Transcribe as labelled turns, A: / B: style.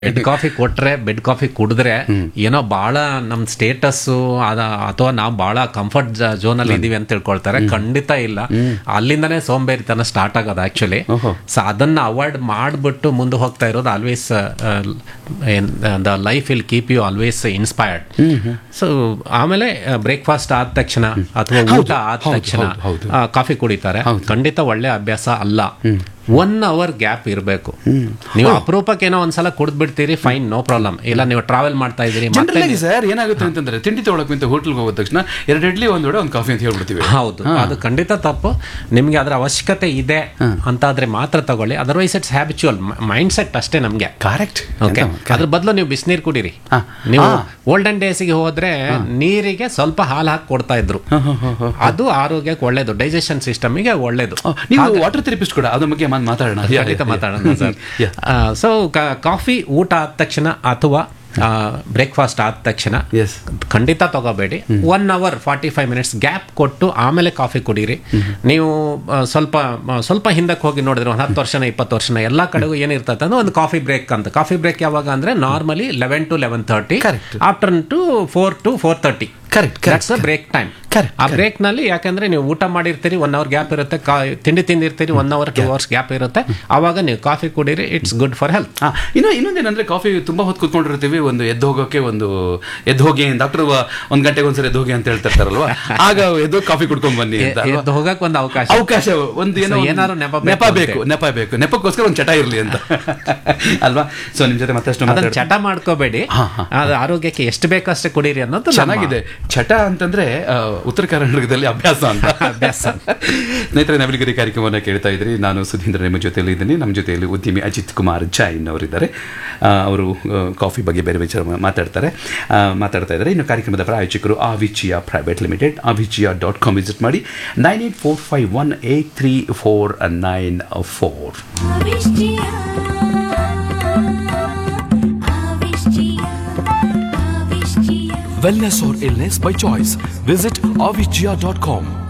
A: Bed coffee ಕೊಟ್ರೆ bed coffee ಕುಡಿದ್ರೆ ಏನೋ ಬಹಳ ನಮ್ ಸ್ಟೇಟಸ್ ಅಥವಾ ನಾವು ಬಹಳ ಕಂಫರ್ಟ್ ಝೋನ್ ಅಲ್ಲಿ ಇದೀವಿ ಅಂತ ತಿಳ್ಕೊಳ್ತಾರೆ ಖಂಡಿತ ಇಲ್ಲ ಅಲ್ಲಿಂದಾನೇ ಸೋಂಬೇರಿತನ ಸ್ಟಾರ್ಟ್ ಆಗೋದು ಆಕ್ಚುಲಿ ಸೊ ಅದನ್ನ ಅವಾಯ್ಡ್ ಮಾಡ್ಬಿಟ್ಟು ಮುಂದೆ ಹೋಗ್ತಾ ಇರೋದು always the life will keep you always inspired so ಆಮೇಲೆ ಬ್ರೇಕ್ಫಾಸ್ಟ್ ಆದ ತಕ್ಷಣ ಅಥವಾ ಊಟ ಆದ
B: ಹೌದು,
A: ತಕ್ಷಣ
B: ಹೌದು, ಹೌದು.
A: ಆ, ಕಾಫಿ ಕುಡಿತಾರೆ ಖಂಡಿತ ಒಳ್ಳೆ ಅಭ್ಯಾಸ ಅಲ್ಲ ಒನ್ ಅವರ್ ಗ್ಯಾಪ್ ಇರಬೇಕು ನೀವು ಅಪರೂಪಕ್ಕೆ ಏನೋ ಒಂದ್ಸಲ ಕುಡಿದ್ ಬಿಡ್ತೀರಿ ಫೈನ್ ನೋ ಪ್ರಾಬ್ಲಮ್ ಇಲ್ಲ ನೀವು ಟ್ರಾವೆಲ್ ಮಾಡ್ತಾ ಇದೀರಿ ಮತ್ತೆ
B: ಜನರಲ್ ಸರ್ ಏನಾಗುತ್ತೆ ಅಂತಂದ್ರೆ ತಿಂಡಿ ತಗೊಳಕ್ ಹೋಟೆಲ್ಗೆ ಹೋದ ತಕ್ಷಣ ಎರಡು ಇಡ್ಲಿ ಒಂದ್ ವಡೆ ಒಂದು ಕಾಫಿ ಅಂತ ಹೇಳ್ಬಿಡ್ತೀವಿ
A: ಹೌದು ಅದು ಖಂಡಿತ ತಪ್ಪು ನಿಮ್ಗೆ ಅದರ ಅವಶ್ಯಕತೆ ಇದೆ ಅಂತಾದ್ರೆ ಮಾತ್ರ ತಗೊಳ್ಳಿ otherwise it's habitual mindset ಅಷ್ಟೇ ನಮ್ಗೆ
B: ಕರೆಕ್ಟ್
A: ಓಕೆ ಅದ್ರ ಬದಲು ನೀವು ಬಿಸಿನೀರು ಕುಡೀರಿ
B: ಹಾ.
A: ನೀವು
B: ಹಾ.
A: ಓಲ್ಡನ್ ಡೇಸ್ಗೆ ಹೋದ್ರೆ ನೀರಿಗೆ ಸ್ವಲ್ಪ ಹಾಲು ಹಾಕಿ ಕೊಡ್ತಾ ಇದ್ರು ಅದು ಆರೋಗ್ಯಕ್ಕೆ ಒಳ್ಳೇದು ಡೈಜೆಷನ್ ಸಿಸ್ಟಮ್ಗೆ ಒಳ್ಳೇದು
B: ನೀವು ವಾಟರ್ ಥೆರಪಿಸ್ಟ್ ಕೂಡ ಅದ್ರ ಬಗ್ಗೆ ಮಾತ್- ಮಾತಾಡೋಣ Yeah,
A: ಖಂಡಿತ
B: yeah,
A: ಮಾತಾಡೋಣ ಸರ್
B: Yeah.
A: ಸೊ ಕಾಫಿ ಊಟ ಆದ ತಕ್ಷಣ ಅಥವಾ ಬ್ರೇಕ್ಫಾಸ್ಟ್ ಆದ ತಕ್ಷಣ
B: Yes.
A: ಖಂಡಿತ ತಗೋಬೇಡಿ one hour forty five minutes gap ಕೊಟ್ಟು ಆಮೇಲೆ ಕಾಫಿ ಕುಡೀರಿ ನೀವು ಆ, ಸ್ವಲ್ಪ ಆ, ಸ್ವಲ್ಪ ಹಿಂದಕ್ಕೆ ಹೋಗಿ ನೋಡಿದ್ರೆ ಒಂದು ಹತ್ತು ವರ್ಷನ ಇಪ್ಪತ್ತು ವರ್ಷನ ಎಲ್ಲ ಕಡೆಗೂ ಏನಿರ್ತದೆ ಅಂದ್ರೆ ಒಂದು ಕಾಫಿ ಬ್ರೇಕ್ ಅಂತ ಕಾಫಿ ಬ್ರೇಕ್ ಯಾವಾಗ ಅಂದ್ರೆ normally eleven to eleven thirty
B: Correct.
A: After two four to four thirty
B: Correct, correct,
A: that's break time
B: Correct,
A: ಆ ಬ್ರೇಕ್ ನಲ್ಲಿ ಯಾಕಂದ್ರೆ ನೀವು ಊಟ ಮಾಡಿರ್ತೀರಿ ಒನ್ ಅವರ್ ಗ್ಯಾಪ್ ಇರುತ್ತೆ ಕಾ- ತಿಂಡಿ ತಿಂದಿರ್ತೀರಿ one hour two hours gap ಇರುತ್ತೆ ಅವಾಗ ನೀವು ಕಾಫಿ ಕುಡೀರಿ ಇಟ್ಸ್ ಗುಡ್ ಫಾರ್ ಹೆಲ್ತ್
B: ಹಾ, ಇನ್ನು ಇನ್ನೊಂದೇನಂದ್ರೆ ಕಾಫಿ ತುಂಬಾ ಹೊತ್ತು ಕುತ್ಕೊಂಡಿರ್ತೀವಿ ಒಂದು ಎದ್ದು ಹೋಗೋಕೆ ಒಂದು ಎದ್ದು ಹೋಗಿ ಡಾಕ್ಟರ್ ಒಂದ್ ಗಂಟೆಗೆ ಒಂದ್ಸರಿ ಎದ್ದು ಹೋಗಿ ಅಂತ ಹೇಳ್ತಿರ್ತಾರಲ್ವಾ ಆಗ ಎದ್ದು ಕಾಫಿ ಕುಡ್ಕೊಂಡ್ ಬನ್ನಿ ಅಂತ ಅಲ್ವಾ?
A: ಎದ್ದು ಹೋಗಕ್ ಒಂದು ಅವಕಾಶ
B: ಅವಕಾಶ ಒಂದು ಏನೋ
A: So,
B: ಒಂದು
A: ಏನಾದ್ರು ನೆಪ ಬೇಕು
B: ನೆಪ ಬೇಕು
A: ಅಂತೇಳಿ.
B: ನೆಪ ಬೇಕು ನೆಪಕ್ಕೋಸ್ಕರ ಒಂದು ಚಟ ಇರ್ಲಿ ಅಂತ ಅಲ್ವಾ ಸೊ ನಿಮ್ ಜೊತೆ ಮತ್ತಷ್ಟು
A: ಅದನ್ನ
B: ಮಾತಾಡ್ತೀನಿ.
A: ಚಟ ಮಾಡ್ಕೋಬೇಡಿ
B: ಹಾ, ಹಾ.
A: ಅದು ಆರೋಗ್ಯಕ್ಕೆ ಎಷ್ಟು ಬೇಕಷ್ಟೇ ಕುಡೀರಿ ಅನ್ನೋದು ನಮ್ಮ
B: ಚೆನ್ನಾಗಿದೆ ಚಟ ಅಂತಂದ್ರೆ ಆ, ಉತ್ತರ ಕರ್ನಾಟಕದಲ್ಲಿ ಅಭ್ಯಾಸ ಅಂತ
A: ಅಭ್ಯಾಸ.
B: ಸ್ನೇಹಿತರೆ ನವಿಲುಗರಿ ಕಾರ್ಯಕ್ರಮವನ್ನು ಕೇಳ್ತಾ ಇದ್ರಿ ನಾನು ಸುಧೀಂದ್ರ ನಿಮ್ಮ ಜೊತೆಯಲ್ಲಿ ಇದ್ದೀನಿ ನಮ್ಮ ಜೊತೆಯಲ್ಲಿ ಉದ್ಯಮಿ ಅಜಿತ್ ಕುಮಾರ್ ಜೈನ್ ಅವರಿದ್ದಾರೆ ಆ, ಅವರು ಆ, ಕಾಫಿ ಬಗ್ಗೆ ಬೇರೆ ವಿಚಾರ ಮಾ- ಮಾತಾಡ್ತಾರೆ ಆ, ಮಾತಾಡ್ತಾ ಇದ್ದಾರೆ ಇನ್ನು ಕಾರ್ಯಕ್ರಮದ ಪ್ರಾಯೋಜಕರು ಆವಿಚಿಯಾ ಪ್ರೈವೇಟ್ ಲಿಮಿಟೆಡ್ ಆವಿಚಿಯಾ ಡಾಟ್ ಕಾಮ್ ವಿಸಿಟ್ ಮಾಡಿ nine eight four five one eight three four nine four
C: Avishtiya, Avishtiya, Avishtiya.
D: Wellness or illness by choice. Visit avicii.com.